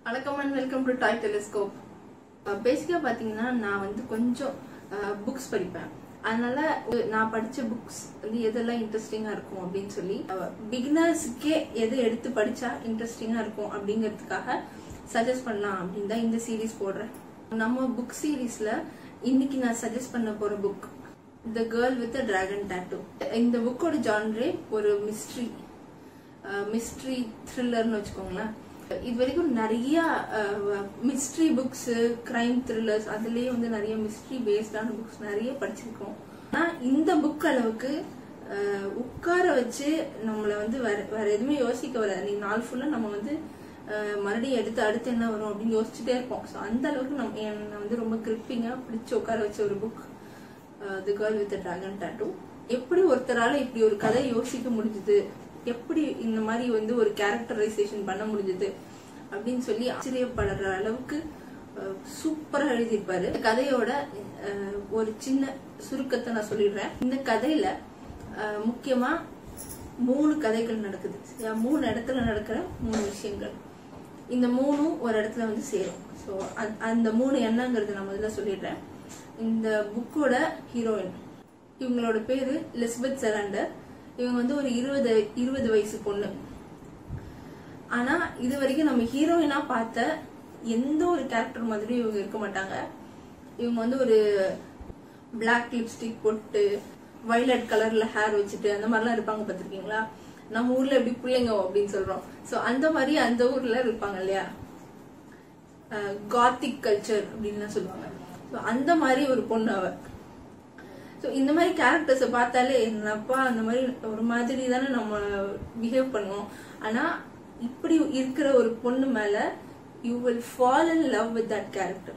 வணக்கம் and welcome to toy telescope பேசிக்காக பார்த்தீங்கன்னா நான் வந்து கொஞ்சம் புக்ஸ் படிப்பேன் அதனால ஒரு- நான் படிச்ச புக்ஸ் வந்து எதெல்லாம் இன்ட்ரெஸ்டிங்காக இருக்கும் அப்படின்னு சொல்லி பிகினர்ஸுக்கே எது எடுத்து படிச்சா இன்ட்ரெஸ்டிங்காக இருக்கும் அப்படிங்கிறதுக்காக சஜஸ்ட் பண்ணலாம் அப்படின்னு தான் இந்த சீரீஸ் போடுறேன் நம்ம புக் சீரீஸ்ல இன்னைக்கு நான் சஜஸ்ட் பண்ண போற book the girl with dragon tattoo இந்த புக்கோட ஜான்ரே ஒரு மிஸ்ட்ரி மிஸ்ட்ரி த்ரில்லர்னு வச்சுக்கோங்களேன் இது வரைக்கும் நிறைய மிஸ்ட்ரி புக்ஸ் கிரைம் த்ரில்லர்ஸ் அதுலயே வந்து நிறைய மிஸ்ட்ரி பேஸ்டான புக்ஸ் நிறைய படிச்சிருக்கோம் ஆனா இந்த புக் அளவுக்கு அஹ், உட்கார வச்சு நம்மள வந்து வேற வேற எதுவுமே யோசிக்க வர நீ நாள் ஃபுல்லா நம்ம வந்து அஹ், மறுபடியும் எடுத்து அடுத்து என்ன வரும் அப்படின்னு யோசிச்சுட்டே இருப்போம் ஸோ அந்த அளவுக்கு நம்ம என்னை வந்து ரொம்ப கிரிப்பிங்கா பிடிச்சு உட்கார வச்ச ஒரு book the girl with dragon tattoo எப்படி ஒருத்தரால இப்படி ஒரு கதை யோசிக்க முடிஞ்சது எப்படி இந்த மாதிரி வந்து ஒரு கேரக்டரைசேஷன் பண்ண முடிஞ்சது அப்படின்னு சொல்லி ஆச்சரியப்படுற அளவுக்கு சூப்பரா எழுதியிருப்பாரு இந்த கதையோட அஹ், ஒரு சின்ன சுருக்கத்தை நான் சொல்லிடுறேன் இந்த கதையில அஹ், முக்கியமா மூணு கதைகள் நடக்குது சரியா? மூணு இடத்துல நடக்கிற மூணு விஷயங்கள் இந்த மூணும் ஒரு இடத்துல வந்து சேரும் ஸோ அந்த மூணு என்னங்கிறது நான் முதல்ல சொல்லிடுறேன் இந்த புக்கோட ஹீரோயின் இவங்களோட பேரு லிஸ்பெத் செராண்டர் இவங்க வந்து ஒரு இருபது இருபது வயசு பொண்ணு ஆனா இது வரைக்கும் நம்ம ஹீரோயினா பார்த்த எந்த ஒரு கேரக்டர் மாதிரி இவங்க இருக்க மாட்டாங்க இவங்க வந்து ஒரு பிளாக் லிப்ஸ்டிக் போட்டு வயலட் கலர்ல ஹேர் வச்சுட்டு அந்த மாதிரிலாம் இருப்பாங்க பார்த்திருக்கீங்களா நம்ம ஊர்ல எப்படி பிள்ளைங்க அப்படின்னு சொல்றோம் சோ அந்த மாதிரி அந்த ஊர்ல இருப்பாங்க இல்லையா காத்திக் கல்ச்சர் அப்படின்லாம் சொல்லுவாங்க ஸோ அந்த மாதிரி ஒரு பொண்ணு அவ ஸோ இந்த மாதிரி கேரக்டர்ஸை பார்த்தாலே என்னப்பா அந்த மாதிரி ஒரு மாதிரி தானே நம்ம பிஹேவ் பண்ணுவோம் ஆனா இப்படி இருக்கிற ஒரு பொண்ணு மேல you will fall in love with that character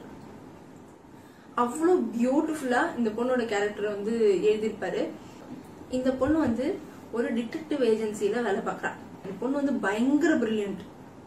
அவ்வளோ பியூட்டிஃபுல்லா இந்த பொண்ணோட கேரக்டர் வந்து எழுதியிருப்பாரு இந்த பொண்ணு வந்து ஒரு டிடெக்டிவ் ஏஜென்சில வேலை பார்க்கறா இந்த பொண்ணு வந்து பயங்கர பிரில்லியன்ட்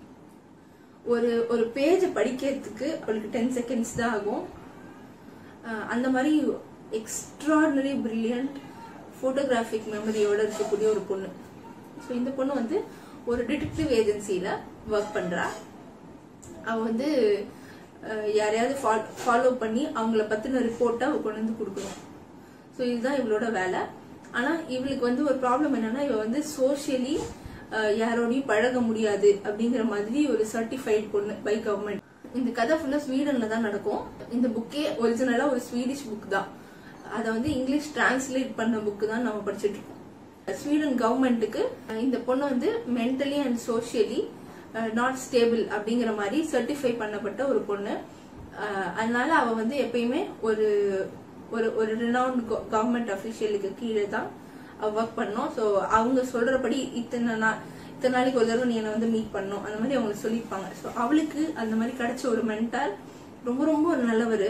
ஒரு ஒரு பேஜை படிக்கிறதுக்கு அவளுக்கு டென் செகண்ட்ஸ் தான் ஆகும் அஹ் அந்த மாதிரி எக்ஸ்ட்ராடினரி பிரில்லியன்ட் ஃபோட்டோகிராஃபிக் மெமரியோட இருக்கக்கூடிய ஒரு பொண்ணு ஸோ இந்த பொண்ணு வந்து ஒரு டிடெக்டிவ் ஏஜென்சியில ஒர்க் பண்றா அவ வந்து அஹ், யாரையாவது ஃபாலோ பண்ணி அவங்கள பத்தின ரிப்போர்ட்டை அவ கொண்டு வந்து கொடுக்கணும் ஸோ இதுதான் இவளோட வேலை ஆனா இவளுக்கு வந்து ஒரு ப்ராப்ளம் என்னன்னா இவ வந்து சோஷியலி யாரோடையும் பழக முடியாது அப்படிங்கிற மாதிரி ஒரு சர்டிஃபைட் பொண்ணு பை கவர்மெண்ட் இந்த கதை ஃபுல்லா ஸ்வீடன்ல தான் நடக்கும் இந்த புக்கே ஒரிஜினலா ஒரு ஸ்வீடிஷ் புக் தான் அதை வந்து இங்கிலீஷ் டிரான்ஸ்லேட் பண்ண புக் தான் நம்ம படிச்சுட்டு இருக்கோம் ஸ்வீடன் கவர்மெண்ட்டுக்கு இந்த பொண்ணு வந்து mentally and socially not stable அப்படிங்கிற மாதிரி சர்டிஃபை பண்ணப்பட்ட ஒரு பொண்ணு அஹ், அதனால அவ வந்து எப்பயுமே ஒரு ஒரு ஒரு ரினவுண்ட் கவர்மெண்ட் அஃபிஷியலுக்கு கீழே தான் அவ ஒர்க் பண்ணோம் ஸோ அவங்க சொல்றபடி இத்தனை நாள் இத்தனை நாளைக்கு ஒரு தடவை நீ என்னை வந்து மீட் பண்ணணும் அந்த மாதிரி அவங்க சொல்லியிருப்பாங்க ஸோ அவளுக்கு அந்த மாதிரி கிடைச்ச ஒரு மென்டார் ரொம்ப ரொம்ப ஒரு நல்லவர்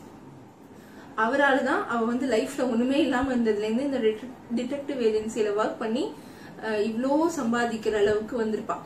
அவரால் தான் அவ வந்து லைஃப்ல ஒண்ணுமே இல்லாம இருந்ததுல இருந்து இந்த டிடெக்டிவ் ஏஜென்சியில ஒர்க் பண்ணி அஹ், இவ்ளோ சம்பாதிக்கிற அளவுக்கு வந்திருப்பா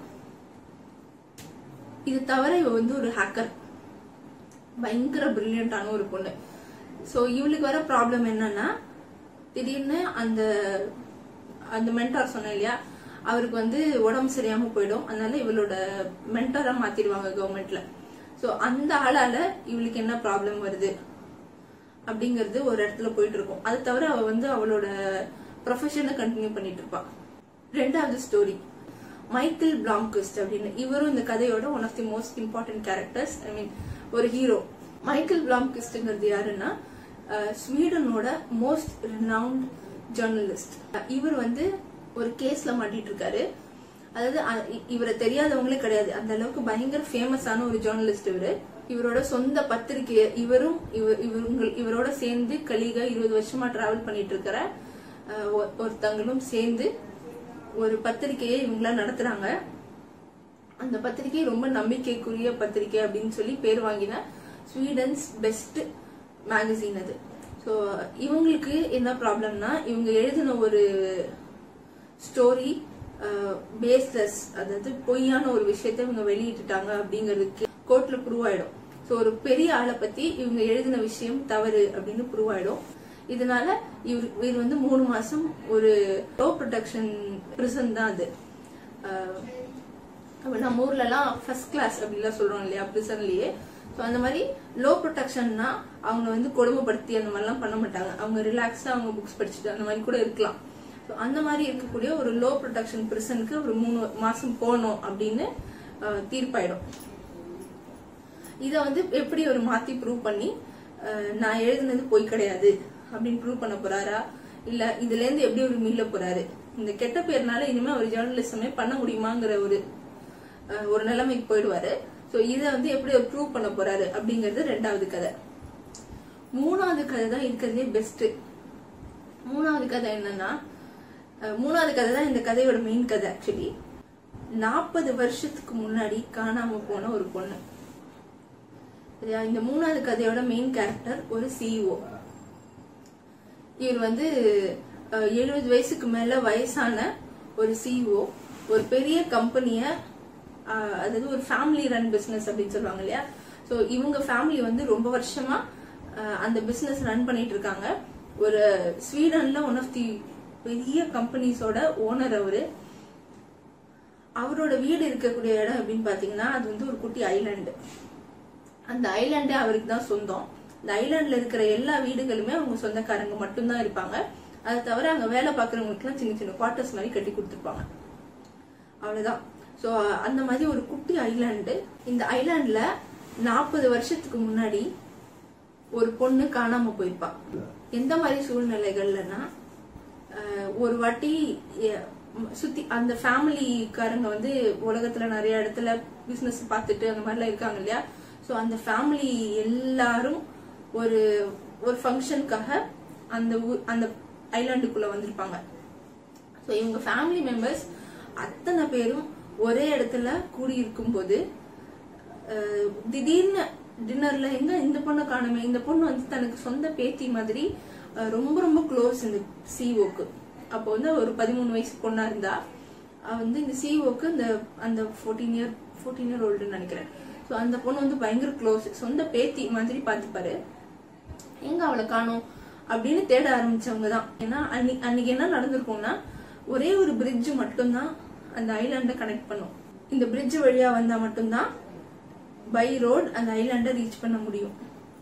இது தவிர இவ வந்து ஒரு ஹேக்கர் பயங்கர பிரில்லியண்டான ஒரு பொண்ணு ஸோ இவளுக்கு வர ப்ராப்ளம் என்னன்னா திடீர்னு அந்த அந்த மென்டார் சொன்னேன் இல்லையா அவருக்கு வந்து உடம்பு சரியாம போயிடும் அதனால இவளோட மென்டாரா மாத்திடுவாங்க கவர்மெண்ட்ல ஸோ அந்த ஆளால இவளுக்கு என்ன ப்ராப்ளம் வருது அப்படிங்கிறது ஒரு இடத்துல போயிட்டு இருக்கும் அது தவிர அவ வந்து அவளோட ப்ரொஃபஷனை கண்டினியூ பண்ணிட்டு இருப்பா ரெண்டாவது ஸ்டோரி மைக்கேல் பிளாம்கிஸ்ட் அப்படின்னு இவரும் இந்த கதையோட one of the most important characters I mean ஒரு ஹீரோ மைக்கேல் பிளாம்கிஸ்ட்ங்கிறது யாருன்னா அஹ், ஸ்வீடனோட மோஸ்ட் ரினவுண்ட் ஜேர்னலிஸ்ட் இவர் வந்து ஒரு கேஸ்ல மாட்டிட்டு இருக்காரு அதாவது அ- இ- இவரை தெரியாதவங்களே கிடையாது அந்த அளவுக்கு பயங்கர ஃபேமஸான ஒரு ஜேர்னலிஸ்ட் இவரு இவரோட சொந்த பத்திரிகைய இவரும் இவ- இவங்க இவரோட சேர்ந்து கலிகா இருபது வருஷமா டிராவல் பண்ணிட்டு இருக்கிற அஹ், ஒ- ஒருத்தங்களும் சேர்ந்து ஒரு பத்திரிகையை இவங்கள நடத்துறாங்க அந்த பத்திரிகை ரொம்ப நம்பிக்கைக்குரிய பத்திரிகை அப்படின்னு சொல்லி பேர் வாங்கின ஸ்வீடன்ஸ் பெஸ்ட் மேகசின் அது ஸோ இவங்களுக்கு என்ன ப்ராப்ளம்னா இவங்க எழுதின ஒரு ஸ்டோரி பேஸ்லெஸ் அதாவது பொய்யான ஒரு விஷயத்தை இவங்க வெளியிட்டுட்டாங்க அப்படிங்கிறதுக்கு கோர்ட்ல ப்ரூவ் ஆயிடும் ஸோ ஒரு பெரிய ஆளை பத்தி இவங்க எழுதின விஷயம் தவறு அப்படின்னு ப்ரூவ் ஆயிடும் இதனால இவர் இவர் வந்து மூணு மாசம் ஒரு லோ ப்ரொடெக்ஷன் பிரிசன் தான் அது அஹ், அப்ப நம்ம ஊர்லலாம் ஃபர்ஸ்ட் கிளாஸ் அப்படிலாம் சொல்றோம் இல்லையா பிரிசன்லயே ஸோ அந்த மாதிரி லோ ப்ரொடெக்ஷன்னா அவங்க வந்து கொடுமைப்படுத்தி அந்த மாதிரிலாம் பண்ண மாட்டாங்க அவங்க ரிலாக்ஸ்டா அவங்க புக்ஸ் படிச்சுட்டு அந்த மாதிரி கூட இருக்கலாம் ஸோ அந்த மாதிரி இருக்கக்கூடிய ஒரு லோ ப்ரொடெக்ஷன் பிரிசனுக்கு ஒரு மூணு மாசம் போகணும் அப்படின்னு அஹ், தீர்ப்பாயிடும் இதை வந்து எப்படி ஒரு மாத்தி ப்ரூவ் பண்ணி அஹ், நான் எழுதுனது பொய் கிடையாது அப்படின்னு ப்ரூவ் பண்ண போறாரா இல்ல இதுல இருந்து எப்படி ஒரு மீள போறாரு இந்த கெட்ட பேர்னால இனிமே அவர் ஜேர்னலிசமே பண்ண முடியுமாங்கிற ஒரு அஹ், ஒரு நிலைமைக்கு போயிடுவாரு சோ இதை வந்து எப்படி அவர் ப்ரூவ் பண்ண போறாரு அப்படிங்கிறது ரெண்டாவது கதை மூணாவது கதை தான் இருக்கிறதுலே பெஸ்ட் மூணாவது கதை என்னன்னா அஹ், மூணாவது கதை தான் இந்த கதையோட மெயின் கதை ஆக்சுவலி நாற்பது வருஷத்துக்கு முன்னாடி காணாம போன ஒரு பொண்ணு சரியா இந்த மூணாவது கதையோட மெயின் கேரக்டர் ஒரு சிஇஓ இவர் வந்து எழுபது வயசுக்கு மேல வயசான ஒரு சிஇஓ ஒரு பெரிய கம்பெனிய அதாவது ஒரு ஃபேமிலி ரன் பிசினஸ் அப்படின்னு சொல்லுவாங்க இல்லையா சோ இவங்க ஃபேமிலி வந்து ரொம்ப வருஷமா அஹ், அந்த பிசினஸ் ரன் பண்ணிட்டு இருக்காங்க ஒரு ஸ்வீடன்ல ஒன் ஆஃப் தி பெரிய கம்பெனிஸோட ஓனர் அவரு அவரோட வீடு இருக்கக்கூடிய இடம் அப்படின்னு பாத்தீங்கன்னா அது வந்து ஒரு குட்டி ஐலாண்டு அந்த ஐலாண்டே அவருக்கு தான் சொந்தம் இந்த ஐலாண்ட்ல இருக்கிற எல்லா வீடுகளுமே அவங்க சொந்தக்காரங்க மட்டும்தான் இருப்பாங்க அதை தவிர அங்க வேலை பார்க்கறவங்களுக்குலாம் சின்ன சின்ன குவார்டர்ஸ் மாதிரி கட்டி கொடுத்துருப்பாங்க அவ்வளவுதான் சோ அந்த மாதிரி ஒரு குட்டி ஐலாண்டு இந்த ஐலாண்ட்ல நாற்பது வருஷத்துக்கு முன்னாடி ஒரு பொண்ணு காணாம போயிருப்பா எந்த மாதிரி சூழ்நிலைகள்லன்னா அஹ், ஒரு வாட்டி எ- ம், சுத்தி அந்த ஃபேமிலிக்காரங்க வந்து உலகத்துல நிறைய இடத்துல பிசினஸ் பார்த்துட்டு அந்த மாதிரிலாம் இருக்காங்க இல்லையா சோ அந்த ஃபேமிலி எல்லாரும் ஒரு ஒரு ஃபங்க்ஷனுக்காக அந்த ஊர் அந்த ஐலாண்டுக்குள்ள வந்திருப்பாங்க ஸோ இவங்க ஃபேமிலி மெம்பர்ஸ் அத்தனை பேரும் ஒரே இடத்துல கூடி இருக்கும்போது அஹ், திடீர்னு டின்னர்ல எங்க இந்த பொண்ணை காணுமே இந்த பொண்ணு வந்து தனக்கு சொந்த பேத்தி மாதிரி அஹ், ரொம்ப ரொம்ப க்ளோஸ் இந்த சிஓக்கு அப்போ வந்து ஒரு பதிமூணு வயசு பொண்ணா இருந்தா அவ வந்து இந்த சிஓக்கு இந்த அந்த ஃபோர்டீன் இயர் ஃபோர்டீன் இயர் ஓல்டுன்னு நினைக்கிறேன் ஸோ அந்த பொண்ணு வந்து பயங்கர க்ளோஸ் சொந்த பேத்தி மாதிரி பார்த்துப்பாரு எங்க அவளை காணோம் அப்படின்னு தேட ஆரம்பிச்சவங்க தான் ஏன்னா அன்னைக்கு அன்னைக்கு என்ன நடந்திருக்கும்னா ஒரே ஒரு பிரிட்ஜ் மட்டும்தான் அந்த ஐலாண்டை கனெக்ட் பண்ணும் இந்த பிரிட்ஜ் வழியா வந்தா மட்டும்தான் பை ரோட் அந்த ஐலாண்டை ரீச் பண்ண முடியும்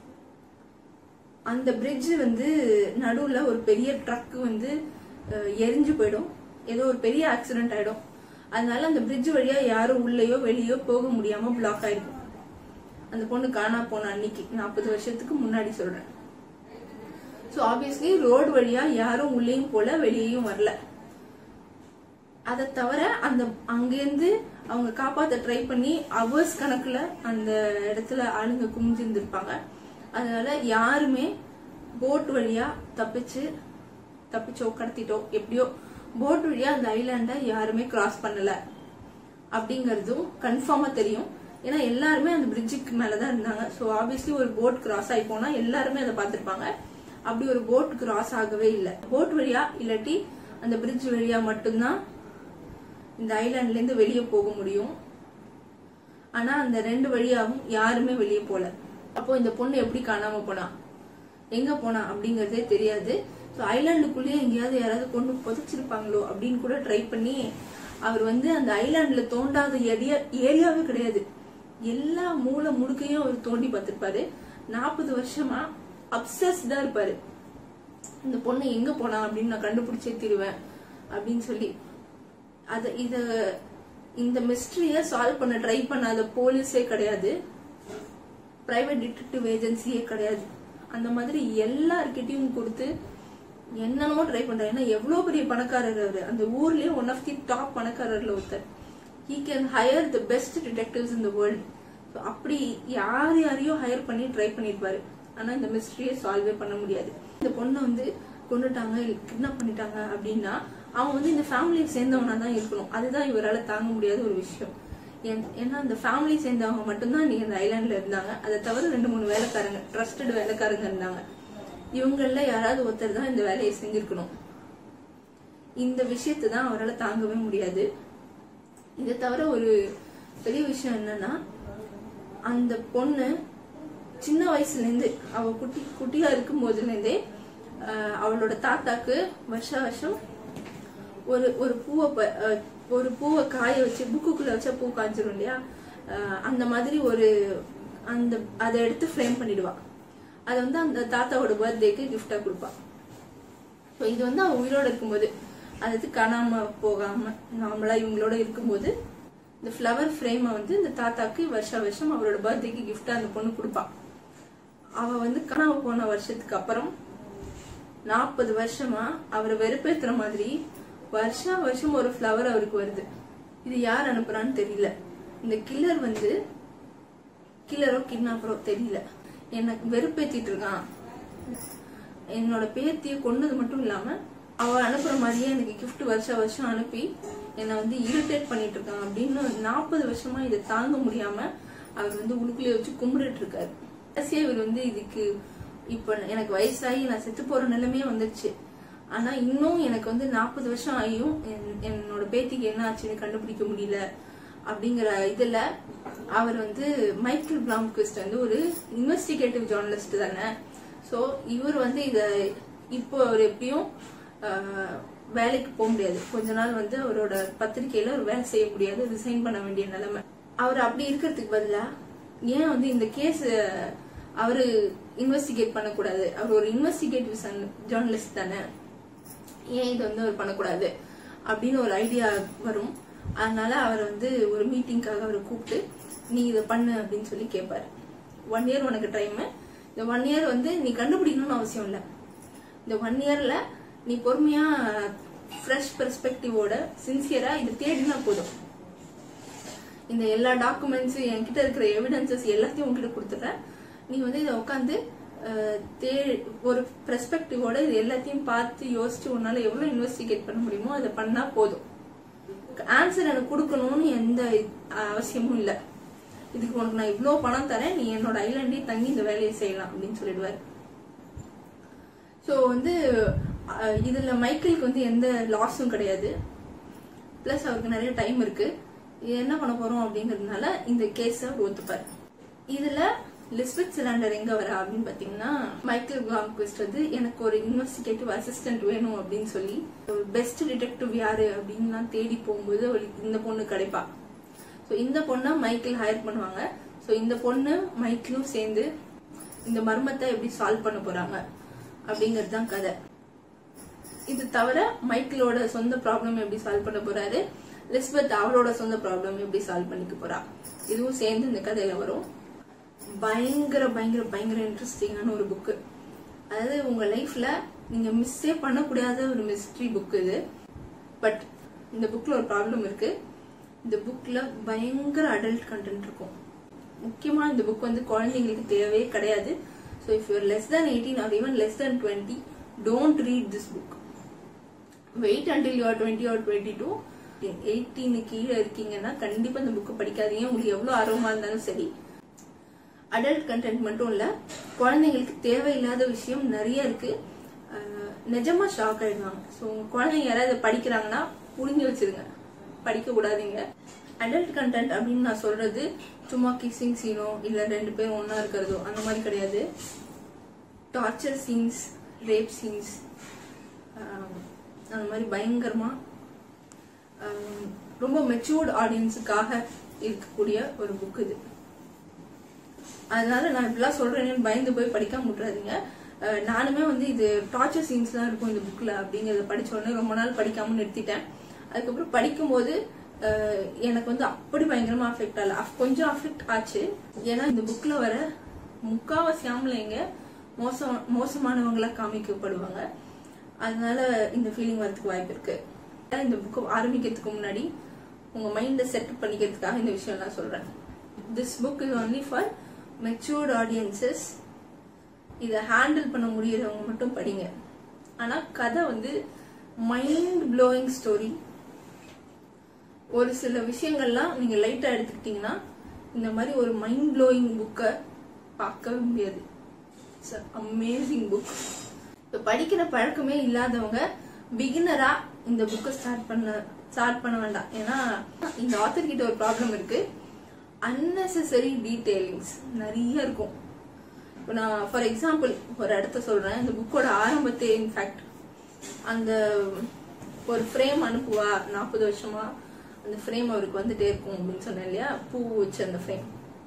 அந்த பிரிட்ஜ் வந்து நடுவுல ஒரு பெரிய ட்ரக் வந்து அஹ், எரிஞ்சு போயிடும் ஏதோ ஒரு பெரிய ஆக்சிடென்ட் ஆயிடும் அதனால அந்த பிரிட்ஜ் வழியா யாரும் உள்ளேயோ வெளியோ போக முடியாம பிளாக் ஆயிருக்கும் அந்த பொண்ணு காணா போன அன்னைக்கு நாற்பது வருஷத்துக்கு முன்னாடி சொல்றேன் சோ ஆப்வியஸ்லி ரோடு வழியா யாரும் உள்ளேயும் போல வெளியேயும் வரல அதை தவிர அந்த அங்கேருந்து அவங்க காப்பாத்த ட்ரை பண்ணி அவர்ஸ் கணக்குல அந்த இடத்துல ஆளுங்க குமிஞ்சிருந்திருப்பாங்க அதனால யாருமே போட் வழியா தப்பிச்சு தப்பிச்சோ கடத்திட்டோ எப்படியோ போட் வழியா அந்த ஐலாண்ட யாருமே கிராஸ் பண்ணல அப்படிங்கறதும் கன்ஃபார்மா தெரியும் ஏன்னா எல்லாருமே அந்த பிரிட்ஜுக்கு மேலதான் இருந்தாங்க சோ ஆப்வியஸ்லி ஒரு போட் கிராஸ் ஆகி போனா எல்லாருமே அதை பார்த்திருப்பாங்க அப்படி ஒரு போட் கிராஸ் ஆகவே இல்லை போட் வழியா இல்லாட்டி அந்த பிரிட்ஜ் வழியா மட்டும்தான் இந்த ஐலாண்ட்ல இருந்து வெளியே போக முடியும் ஆனா அந்த ரெண்டு வழியாவும் யாருமே வெளியே போல அப்போ இந்த பொண்ணு எப்படி காணாம போனா எங்க போனா அப்படிங்கறதே தெரியாது ஸோ ஐலாண்டுக்குள்ளேயே எங்கேயாவது யாராவது கொண்டு புதைச்சிருப்பாங்களோ அப்படின்னு கூட ட்ரை பண்ணி அவர் வந்து அந்த ஐலாண்ட்ல தோண்டாத ஏரியா ஏரியாவே கிடையாது எல்லா மூலை முடுக்கையும் அவர் தோண்டி பார்த்திருப்பாரு நாற்பது வருஷமா அப்சஸ்டா இருப்பாரு இந்த பொண்ணு எங்க போனா அப்படின்னு நான் கண்டுபிடிச்சே தீருவேன் அப்படின்னு சொல்லி அத இத இந்த மிஸ்டரிய சால்வ் பண்ண ட்ரை பண்ணாத போலீஸே கிடையாது பிரைவேட் டிடெக்டிவ் ஏஜென்சியே கிடையாது அந்த மாதிரி எல்லார்கிட்டயும் கொடுத்து என்னென்னமோ ட்ரை பண்றாரு ஏன்னா எவ்வளவு பெரிய பணக்காரர் அவரு அந்த ஊர்லயே ஒன் ஆஃப் தி டாப் பணக்காரர்ல ஒருத்தர் he can hire the best detectives in the world அப்படி யார் யாரையோ ஹையர் பண்ணி ட்ரை பண்ணிருப்பாரு ஆனா இந்த மிஸ்டரியை சால்வே பண்ண முடியாது இந்த பொண்ணை வந்து கொண்டுட்டாங்க கிட்னாப் பண்ணிட்டாங்க அப்படின்னா அவன் வந்து இந்த ஃபேமிலியை சேர்ந்தவனா தான் இருக்கணும் அதுதான் இவரால தாங்க முடியாத ஒரு விஷயம் ஏன்- ஏன்னா அந்த ஃபேமிலி சேர்ந்தவங்க மட்டும்தான் நீங்க இந்த ஐலாண்ட்ல இருந்தாங்க அதை தவிர ரெண்டு மூணு வேலைக்காரங்க ட்ரஸ்டட் வேலைக்காரங்க இருந்தாங்க இவங்கள யாராவது ஒருத்தர் தான் இந்த வேலையை செஞ்சிருக்கணும் இந்த விஷயத்தை தான் அவரால் தாங்கவே முடியாது இதை தவிர ஒரு பெரிய விஷயம் என்னன்னா அந்த பொண்ணு சின்ன வயசுல இருந்து அவ குட்டி குட்டியா இருக்கும் போதுல இருந்தே ஆஹ், அவளோட தாத்தாக்கு வருஷ வருஷம் ஒரு ஒரு பூவை ப- ஆஹ், ஒரு பூவை காய வச்சு புக்குக்குள்ள வச்சா பூ காய்ச்சிரும் இல்லையா அஹ் அந்த மாதிரி ஒரு அந்த அதை எடுத்து ஃப்ரேம் பண்ணிடுவா அதை வந்து அந்த தாத்தாவோட பர்த்டேக்கு கிஃப்டா கொடுப்பா ஸோ இது வந்து அவ உயிரோட இருக்கும்போது அது வந்து காணாம போகாம நார்மலா இவங்களோட இருக்கும்போது இந்த ஃப்ளவர் ஃப்ரேமை வந்து இந்த தாத்தாக்கு வருஷ வருஷம் அவரோட பர்த்டேக்கு கிஃப்டா அந்த பொண்ணு கொடுப்பா அவ வந்து காணாம போன வருஷத்துக்கு அப்புறம் நாற்பது வருஷமா அவரை வெறுப்பேத்துற மாதிரி வருஷா வருஷம் ஒரு ஃப்ளவர் அவருக்கு வருது இது யார் அனுப்புறான்னு தெரியல இந்த கில்லர் வந்து கில்லரோ கிட்னாப்பரோ தெரியல எனக்கு வெறுப்பேத்திட்டு இருக்கான் என்னோட பேத்திய கொன்னது மட்டும் இல்லாம அவ அனுப்புற மாதிரியே எனக்கு gift வருஷ வருஷம் அனுப்பி என்னை வந்து இரிட்டேட் பண்ணிட்டு இருக்கான் அப்படின்னு நாற்பது வருஷமா இதை தாங்க முடியாம அவர் வந்து உழுக்குலயே வச்சு கும்பிட்டுட்டு இருக்காரு கடைசியா இவர் வந்து இதுக்கு இப்ப எனக்கு வயசாகி நான் செத்து போற நிலைமையே வந்துருச்சு ஆனா இன்னும் எனக்கு வந்து நாற்பது வருஷம் ஆகியும் என்- என்னோட பேத்திக்கு என்ன ஆச்சுன்னு கண்டுபிடிக்க முடியல அப்படிங்கிற இதுல அவர் வந்து மைக்கேல் பிளாம்குவிஸ்ட் வந்து ஒரு இன்வெஸ்டிகேட்டிவ் ஜேர்னலிஸ்ட் தானே சோ இவர் வந்து இத இப்போ அவர் எப்படியும் ஆஹ், வேலைக்கு போக முடியாது கொஞ்ச நாள் வந்து அவரோட பத்திரிக்கையில ஒரு வேலை செய்ய முடியாது ரிசைன் பண்ண வேண்டிய நிலைமை அவர் அப்படி இருக்கிறதுக்கு பதிலா ஏன் வந்து இந்த கேஸ் அவரு இன்வெஸ்டிகேட் பண்ணக்கூடாது அவர் ஒரு இன்வெஸ்டிகேட்டிவ் ஜேர்னலிஸ்ட் தானே ஏன் இது வந்து அவர் பண்ணக்கூடாது அப்படின்னு ஒரு ஐடியா வரும் அதனால அவர் வந்து ஒரு மீட்டிங்காக அவரை கூப்பிட்டு நீ இதை பண்ணு அப்படின்னு சொல்லி கேட்பாரு ஒன் இயர் உனக்கு டைம் இந்த ஒன் இயர் வந்து நீ கண்டுபிடிக்கணும்னு அவசியம் இல்லை இந்த ஒன் இயர்ல நீ பொறுமையா ஃப்ரெஷ் பெர்ஸ்பெக்டிவோட சின்சியரா இதை தேடினா போதும் இந்த எல்லா டாக்குமெண்ட்ஸ் என்கிட்ட இருக்கிற எவிடன்சஸ் எல்லாத்தையும் உங்ககிட்ட கொடுத்துட்றேன் நீ வந்து இதை உட்காந்து தே ஒரு பெர்ஸ்பெக்டிவோட இது எல்லாத்தையும் பார்த்து யோசிச்சு உன்னால எவ்வளவு இன்வெஸ்டிகேட் பண்ண முடியுமோ அதை பண்ணா போதும் ஆன்சர் எனக்கு கொடுக்கணும்னு எந்த அஹ், அவசியமும் இல்லை இதுக்கு உனக்கு நான் இவ்வளோ பணம் தரேன் நீ என்னோட ஐலாண்டே தங்கி இந்த வேலையை செய்யலாம் அப்படின்னு சொல்லிடுவாரு ஸோ வந்து அஹ், இதுல மைக்கேலுக்கு வந்து எந்த லாஸும் கிடையாது ப்ளஸ் அவருக்கு நிறைய டைம் இருக்கு இது என்ன பண்ண போறோம் அப்படிங்கறதுனால இந்த கேஸ அவர் ஒத்துப்பார் இதுல லிஸ்பெத் சிலிண்டர் எங்க வரா அப்படின்னு பாத்தீங்கன்னா மைக்கேல் காம்குவிஸ்ட் வந்து எனக்கு ஒரு இன்வெஸ்டிகேட்டிவ் அசிஸ்டன்ட் வேணும் அப்படின்னு சொல்லி ஒரு பெஸ்ட் டிடெக்டிவ் யாரு அப்படின்னு நான் தேடி போகும்போது அவளுக்கு இந்த பொண்ணு கிடைப்பா ஸோ இந்த பொண்ணை மைக்கேல் ஹையர் பண்ணுவாங்க ஸோ இந்த பொண்ணு மைக்கேலும் சேர்ந்து இந்த மர்மத்தை எப்படி சால்வ் பண்ண போறாங்க அப்படிங்கிறது தான் கதை இது தவிர மைக்கேலோட சொந்த ப்ராப்ளம் எப்படி சால்வ் பண்ண போறாரு லிஸ்பெத் அவளோட சொந்த ப்ராப்ளம் எப்படி சால்வ் பண்ணிக்க போறா இதுவும் சேர்ந்து இந்த கதையில வரும் பயங்கர பயங்கர பயங்கர இன்ட்ரெஸ்டிங்கான ஒரு புக்கு அதாவது உங்க லைஃப்ல நீங்க மிஸ்ஸே பண்ணக்கூடாத ஒரு மிஸ்ட்ரி புக் இது பட் இந்த புக்ல ஒரு ப்ராப்ளம் இருக்கு இந்த புக்ல பயங்கர அடல்ட் கண்டென்ட் இருக்கும் முக்கியமா இந்த புக் வந்து குழந்தைங்களுக்கு தேவையே கிடையாது so if you're less than eighteen or even less than twenty don't read this book wait until you are twenty or twenty two eighteen கீழே இருக்கீங்கன்னா கண்டிப்பா இந்த புக்கை படிக்காதீங்க உங்களுக்கு எவ்வளவு ஆர்வமா இருந்தாலும் சரி அடல்ட் கண்டென்ட் மட்டும் இல்ல குழந்தைங்களுக்கு தேவையில்லாத விஷயம் நிறைய இருக்கு அஹ், நிஜமா ஷாக் ஆயிடுவாங்க ஸோ குழந்தைங்க யாராவது இதை படிக்கிறாங்கன்னா புரிஞ்சு வச்சிருங்க படிக்க கூடாதீங்க அடல்ட் கண்டென்ட் அப்படின்னு நான் சொல்றது சும்மா கிசிங் சீனோ இல்ல ரெண்டு பேரும் ஒண்ணா இருக்கிறதோ அந்த மாதிரி கிடையாது டார்ச்சர் சீன்ஸ் ரேப் சீன்ஸ் அந்த மாதிரி பயங்கரமா ஆம், ரொம்ப மெச்சூர்ட் ஆடியன்ஸுக்காக இருக்கக்கூடிய ஒரு புக் இது அதனால நான் இப்படிலாம் சொல்றேன்னு பயந்து போய் படிக்காம விட்டுறாதீங்க அஹ், நானுமே வந்து இது டார்ச்சர் சீன்ஸ் தான் இருக்கும் இந்த புக்ல அப்படிங்கறத படிச்ச உடனே ரொம்ப நாள் படிக்காம நிறுத்திட்டேன் அதுக்கப்புறம் படிக்கும்போது அஹ், எனக்கு வந்து அப்படி பயங்கரமா அஃபெக்ட் ஆகல அஃப்- கொஞ்சம் அஃபெக்ட் ஆச்சு ஏன்னா இந்த புக்ல வர முக்காவாசி ஆம்பளைங்க மோசம் மோசமானவங்களா காமிக்கப்படுவாங்க அதனால இந்த ஃபீலிங் வரதுக்கு வாய்ப்பு இருக்கு இந்த புக்கு ஆரம்பிக்கிறதுக்கு முன்னாடி உங்க மைண்ட செட் பண்ணிக்கிறதுக்காக இந்த விஷயம் நான் சொல்றேன் this book is only for matured audiences இதை ஹேண்டில் பண்ண முடியறவங்க மட்டும் படிங்க ஆனா கதை வந்து மைண்ட் ப்ளோயிங் ஸ்டோரி ஒரு சில விஷயங்கள்லாம் நீங்க லைட்டா எடுத்துக்கிட்டீங்கன்னா இந்த மாதிரி ஒரு மைண்ட் ப்ளோயிங் புக்கை பார்க்கவே முடியாது இட்ஸ் அமேசிங் புக் இப்போ படிக்கிற பழக்கமே இல்லாதவங்க பிகினரா இந்த புக்கை ஸ்டார்ட் பண்ண ஸ்டார்ட் பண்ண வேண்டாம் ஏன்னா இந்த ஆத்தர் கிட்ட ஒரு ப்ராப்ளம் இருக்கு unnecessary டீடைலிங்ஸ் நிறைய இருக்கும் இப்போ நான் ஃபார் எக்ஸாம்பிள் ஒரு இடத்த சொல்றேன் இந்த புக்கோட ஆரம்பத்தே இன்ஃபேக்ட் அந்த ஒரு ஃப்ரேம் அனுப்புவா நாற்பது வருஷமா அந்த ஃப்ரேம் அவருக்கு வந்துட்டே இருக்கும் அப்படின்னு சொன்னேன் இல்லையா பூ வச்சு அந்த ஃப்ரேம்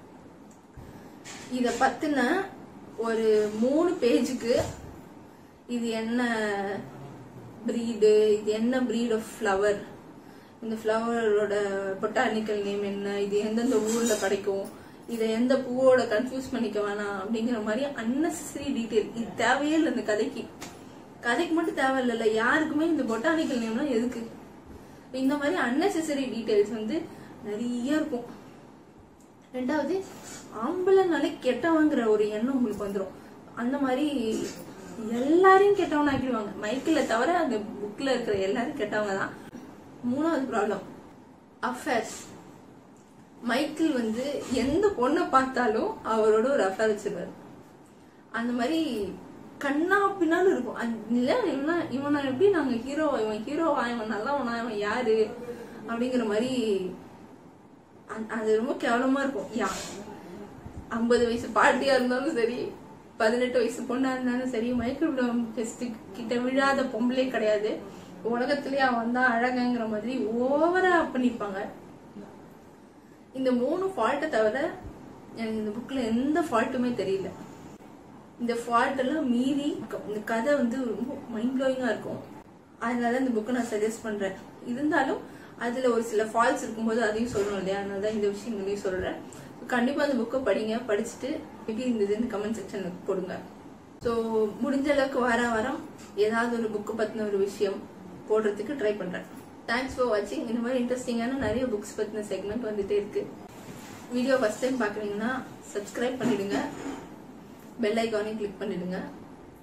இத பத்தின ஒரு மூணு பேஜுக்கு இது என்ன பிரீடு இது என்ன பிரீட் ஆஃப் ஃப்ளவர் இந்த ஃப்ளவரோட பொட்டானிக்கல் நேம் என்ன இது எந்தெந்த ஊர்ல கிடைக்கும் இதை எந்த பூவோட கன்ஃபியூஸ் பண்ணிக்க வேணாம் அப்படிங்கிற மாதிரி அன்னெசரி டீட்டெயில் இது தேவையே இல்லை இந்த கதைக்கு கதைக்கு மட்டும் தேவையில்ல யாருக்குமே இந்த பொட்டானிக்கல் நேம்லாம் எதுக்கு இந்த மாதிரி அன்னெசரி டீட்டெயில்ஸ் வந்து நிறைய இருக்கும் ரெண்டாவது ஆம்பளைனாலே கெட்டவங்கிற ஒரு எண்ணம் உங்களுக்கு வந்துடும் அந்த மாதிரி எல்லாரையும் கெட்டவன் ஆக்கிடுவாங்க மைக்கிள தவிர அந்த புக்ல இருக்கிற எல்லாரும் கெட்டவங்க தான் மூணாவது ப்ராப்ளம் அஃபேர்ஸ் மைக்கிள் வந்து எந்த பொண்ணை பார்த்தாலும் அவரோட ஒரு அஃபேர் வச்சிருவாரு அந்த மாதிரி கண்ணா பின்னாலும் இருக்கும் அந்த- இல்ல இவனா இவனை எப்படி நாங்க ஹீரோ இவன் ஹீரோவா இவன் நல்லவனா இவன் யாரு அப்படிங்கிற மாதிரி அ- அது ரொம்ப கேவலமா இருக்கும் யா ஐம்பது வயசு பாட்டியா இருந்தாலும் சரி பதினெட்டு வயசு பொண்ணா இருந்தாலும் சரி மைக்கேல் டெஸ்ட் கிட்ட விழாத பொம்பளே கிடையாது உலகத்திலேயே அவன் தான் அழகங்கிற மாதிரி ஓவரா பண்ணிருப்பாங்க இந்த மூணு ஃபால்ட்டை தவிர எனக்கு இந்த புக்ல எந்த ஃபால்ட்டுமே தெரியல இந்த ஃபால்ட் எல்லாம் மீறி இந்த கதை வந்து ரொம்ப மைண்ட் ப்ளோயிங்கா இருக்கும் அதனால இந்த புக்கை நான் சஜஸ்ட் பண்றேன் இருந்தாலும் அதுல ஒரு சில ஃபால்ட்ஸ் இருக்கும்போது அதையும் சொல்லணும் இல்லையா அதனால தான் இந்த விஷயங்களையும் சொல்றேன் கண்டிப்பா அந்த புக்கை படிங்க படிச்சுட்டு எப்படி இருந்ததுன்னு கமெண்ட் செக்ஷன்ல போடுங்க ஸோ முடிஞ்ச அளவுக்கு வார வாரம் ஏதாவது ஒரு புக்கு பத்தின ஒரு விஷயம் போடுறதுக்கு ட்ரை பண்றேன் தேங்க்ஸ் ஃபார் வாட்சிங் இந்த மாதிரி இன்ட்ரெஸ்டிங்கான நிறைய புக்ஸ் பத்தின செக்மெண்ட் வந்துட்டே இருக்கு வீடியோ ஃபர்ஸ்ட் டைம் பாக்குறீங்கன்னா சப்ஸ்கிரைப் பண்ணிடுங்க பெல் ஐக்கானையும் கிளிக் பண்ணிடுங்க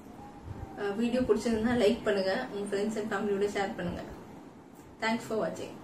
வீடியோ பிடிச்சிருந்தா லைக் பண்ணுங்க உங்க ஃப்ரெண்ட்ஸ் அண்ட் ஃபேமிலியோட ஷேர் பண்ணுங்க தேங்க்ஸ் ஃபார் வாட்சிங்